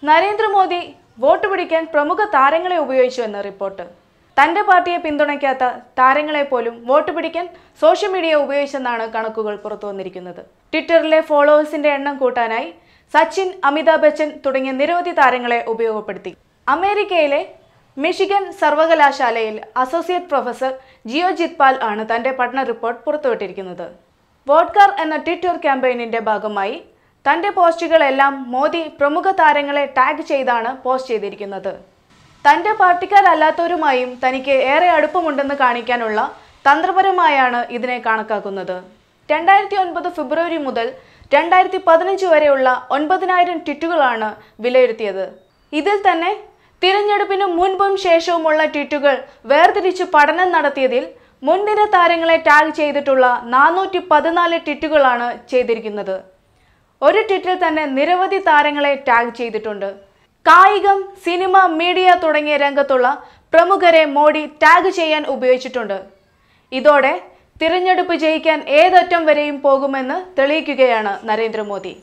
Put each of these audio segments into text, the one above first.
Narendra Modi vote പിടിക്കാൻ പ്രമുഖ താരങ്ങളെ ഉപയോഗിച്ചുവെന്ന് റിപ്പോർട്ട് തന്റെ പാർട്ടിയെ പിന്തുണയ്ക്കാത്ത താരങ്ങളെ പോലും വോട്ട് പിടിക്കാൻ സോഷ്യൽ മീഡിയ ഉപയോഗിച്ചെന്നാണ് കണക്കുകൾ പുറത്തു വന്നിരിക്കുന്നത് ട്വിറ്ററിലെ ഫോളോവേഴ്സിന്റെ എണ്ണം കൂട്ടാനായി സച്ചിൻ അമിതാഭ് ബച്ചൻ തുടങ്ങിയ നിരവധി താരങ്ങളെ ഉപയോഗപ്പെടുത്തി അമേരിക്കയിലെ മിഷിഗൻ സർവകലാശാലയിൽ അസോസിയേറ്റ് പ്രൊഫസർ ജിയോ ജിത്പാൽ ആണ് തന്റെ പഠന റിപ്പോർട്ട് പുറത്തുവിട്ടിരിക്കുന്നത് വോട്ട്കാർ എന്ന ട്വിറ്റർ ക്യാമ്പയിനിന്റെ ഭാഗമായി തന്റെ പോസ്റ്റുകളെല്ലാം മോദി പ്രമുഖ താരങ്ങളെ ടാഗ് ചെയ്താണ് പോസ്റ്റ് ചെയ്തിരിക്കുന്നത് തന്റെ പാർട്ടിക്കാരല്ലാത്തവരുമായും തനിക്ക് ഏറെ അടുപ്പമുണ്ടെന്ന് കാണിക്കാനുള്ള തന്ത്രപരമായാണ് ഇതിനെ കണക്കാക്കുന്നത് രണ്ടായിരത്തി ഒൻപത് ഫെബ്രുവരി മുതൽ രണ്ടായിരത്തി പതിനഞ്ച് വരെയുള്ള ഒൻപതിനായിരം ട്വിറ്റുകളാണ് വിലയിരുത്തിയത് ഇതിൽ തന്നെ തിരഞ്ഞെടുപ്പിന് മുൻപും ശേഷവുമുള്ള ട്വീറ്റുകൾ വേർതിരിച്ച് പഠനം നടത്തിയതിൽ മുൻനിര താരങ്ങളെ ടാഗ് ചെയ്തിട്ടുള്ള നാനൂറ്റി പതിനാല് ട്വീറ്റുകളാണ് ചെയ്തിരിക്കുന്നത് ഒരു ട്വീറ്റിൽ തന്നെ നിരവധി താരങ്ങളെ ടാഗ് ചെയ്തിട്ടുണ്ട് കായികം സിനിമ മീഡിയ തുടങ്ങിയ രംഗത്തുള്ള പ്രമുഖരെ മോഡി ടാഗ് ചെയ്യാൻ ഉപയോഗിച്ചിട്ടുണ്ട് ഇതോടെ തിരഞ്ഞെടുപ്പ് ജയിക്കാൻ ഏതറ്റം വരെയും പോകുമെന്ന് തെളിയിക്കുകയാണ് നരേന്ദ്രമോദി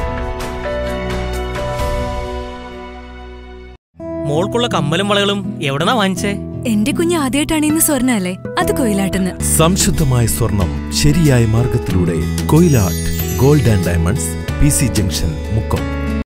മോൾക്കുള്ള കമ്മലും വളകളും എവിടെന്നാ വാങ്ങിച്ചേ എന്റെ കുഞ്ഞ് ആദ്യമായിട്ടാണ് ഇന്ന് സ്വർണ്ണ അല്ലേ അത് കൊയിലാട്ടെന്ന് സംശുദ്ധമായ സ്വർണം ശരിയായ മാർഗത്തിലൂടെ Koyilatt gold and diamonds P C junction Mukkam